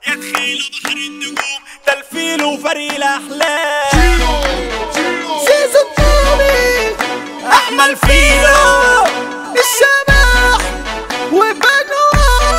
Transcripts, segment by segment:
يا دخيل بحر النجوم تلفيل وفريق الاحلام زيزو الطوبي احمل فيلو الشبح وبنو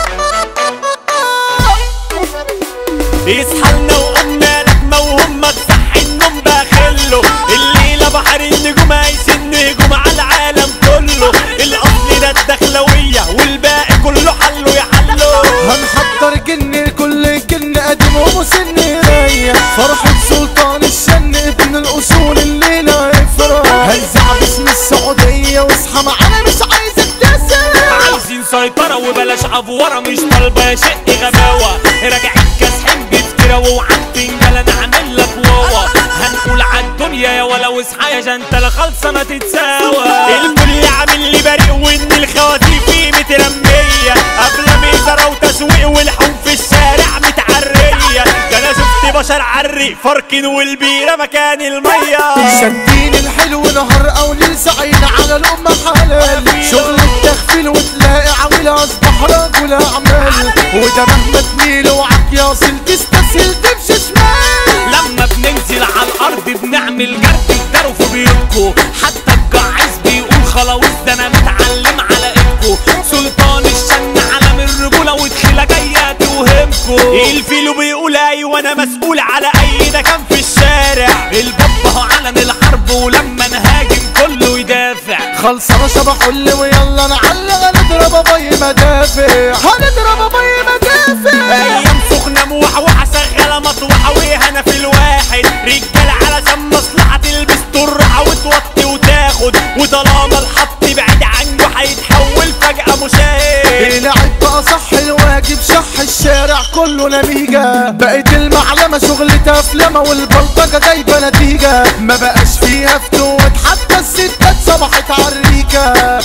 يصحى لنا وقمنا لكمة وهم تصحي النوم باخله الليلة بحر النجوم عايش النجوم على العالم كله الأصل ده الدخلوية والباقي كله حله يحله هنحضر جن الكل جن قديم ومسن رايح فرحة سلطان الشن ابن الأصول الليلة يفرح هيزع باسم السعودية واصحى معانا مش عايزك تسرح عايزين سيطرة وبلاش عفورة مش طالبة شق غباوة راجعين كاسحين بتكرة وعندين جلا نعمل لك واوا هنقول عالدنيا يا ولا واصحى يا جنتلة خالصة ما تتساوى الكل عامل لي بريء وان الخواتيم فيه مترمية قبل ميزرة وتسويق والحوم في الشارع متعرية ده انا شفت بشر عري فركن والبيرة مكان المية شادين الحلو نهار او ليل سعيد على الأمة حلال شغل التخفيل وتلاقي عويل أصبح رجل أعمال وده مهما تميل وعك ياصل تستسهل تمشي شمال لما بننزل على الارض بنعمل جرد الدرو في بيوتكو حتى الجعيز بيقول خلاويص ده انا متعلم على ايدكو سلطان الشن علم الرجوله ودخيله جايه توهمكو الفيلو بيقول ايوه انا مسؤول على اي ده كان في الشارع البابا هو علم الحرب ولما نهاجم كله يدافع خلصانة شبح قول ويلا نعلق هنضرب ابي مدافع هنضرب ابي مدافع ايام سخنه موحوحه شغاله مطوحه وهنا في الواحد رجاله علشان مصلحه تلبس طرحه وتوطي وتاخد وطالما الحط بعيد عنه هيتحول فجاه مشاهد العب بقى صح الواجب شح الشارع كله نميجة بقت المعلمة شغل تفلمة والبلطجة جايبة نتيجة ما بقاش فيها فتوت حتى الستات صبحت عريكة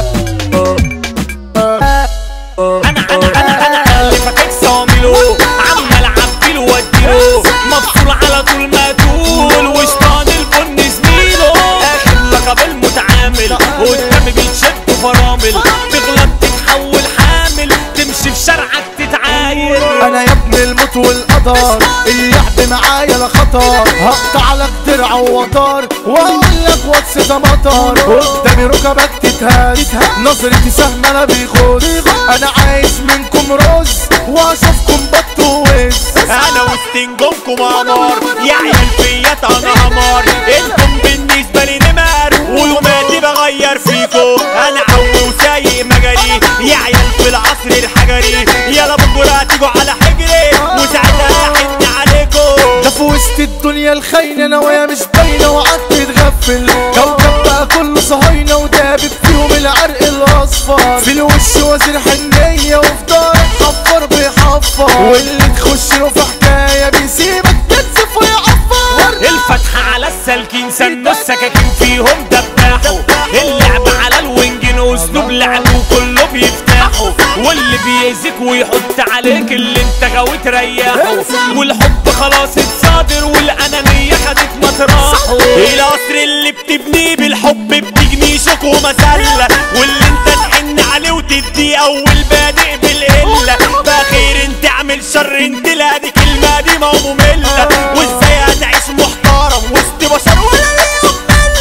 انا انا انا انا اللي فاكك صامله عمال اعبيله واديله مفصول على طول ما تقول وشطان البن زميله اخر لقب المتعامل قدامي بيتشد فرامل تغلط تتحول حامل تمشي في شرعك تتعاير انا يا ابن الموت والقدر اللعب معايا لا خطر هقطع لك درع ووتر واقول لك واتس ده مطر قدامي ركبك تتهز نظرتي سهم انا بيخش انا عايز منكم رز واشوفكم بط ووز انا وسط نجومكم قمر يا عيال فيا انا قمر انتم بالنسبه لي نمر ويوماتي بغير فيكم انا عوي وسايق مجاري يا عيال في العصر الحجري يلا بكره هتيجوا على حجري وساعتها هحن عليكم ده في وسط الدنيا الخاينة انا ويا مش باينة وقعدت تغفل كوكب بقى كله صهاينة ودابب فيهم العرق الاصفر في الوش وزير حنية وفي دارك حفر بيحفر واللي تخش له في حكاية بيسيبك تنسف ويعفر الفتحة على السلكين سنوا السكاكين فيهم دباحوا اللعب على الوينجين اسلوب لعبه كله بيفتحوا واللي بيأذيك ويحط عليك اللي انت غاوي تريحه والحب خلاص اتصادر والانانية خدت مطرحه القصر اللي بتبنيه بالحب بتجني شوك ومسلة واللي انت تحن عليه وتدي اول بادئ بالقلة فخير انت اعمل شر انت لا دي كلمة دي ما مملة وازاي هتعيش محترم وسط بشر ولا ليهم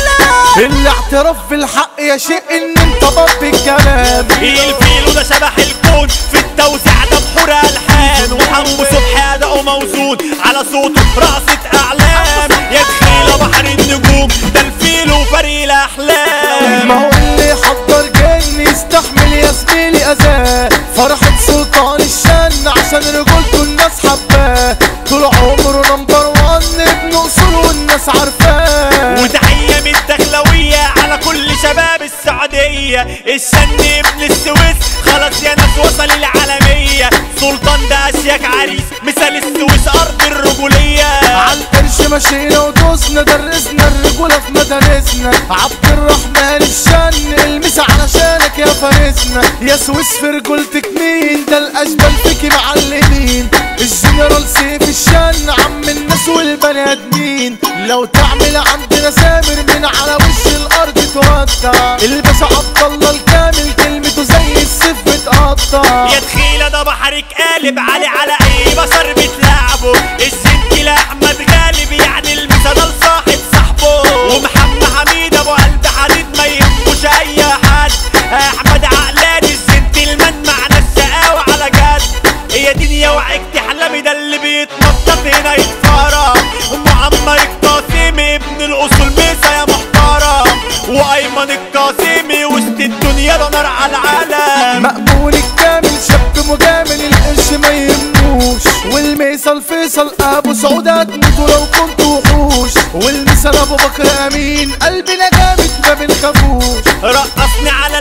ملة الاعتراف بالحق يا شيء ان انت ضد الكلام الفيل وده شبح الكون في التوزيع ده بحور الحان وحمو صبحي اداؤه موزون على صوته رقصة اعلام يا دخيلة بحر النجوم ده الفيل وفريق الاحلام ما هو اللي حضر جن يستحمل يا زميلي اذاه فرحة سلطان الشن عشان رجولته الناس حباه طول عمره نمبر وان ابن اصول والناس عارفاه وتحية من الدخلوية على كل شباب السعودية الشن ابن السويس خلاص يا ناس وصل العالمية سلطان ده اشياك عريس مثال السويس ارض الرجولية عالقرش مشينا ودوسنا درسنا الرجولة في مدارسنا عبد الرحمن الشن المسا علشانك يا فارسنا يا سويس في رجولتك مين ده الاشبال فيكي معلمين الجنرال سيف الشن عم الناس والبني ادمين لو تعمل عندنا سامر من على وش الارض تودع الباشا عبد الله الكامل كلمته زي السيف بتقطع بطال يا تخيلة ده بحرك قالب علي على اي بشر بتلعبه الزنكي لاحمد غالب يعني المثال لصاحب صاحبه ومحمد حميد ابو قلب حديد ما يهموش اي حد احمد عقلاني الجنتلمان معنى الشقاوة على جد هي دنيا وعكت حلمي ده اللي بيتنطط هنا يتفرج معمر القاسمي ابن الاصول ميسا يا محترم وايمن القاسمي وسط الدنيا ده نار على العالم مأمون الكامل شاب مجامل القرش ما يهموش والميصل فيصل ابو سعود هتموتوا لو كنتوا وحوش والمثال ابو بكر امين قلبنا جامد ما بنخافوش رقصني على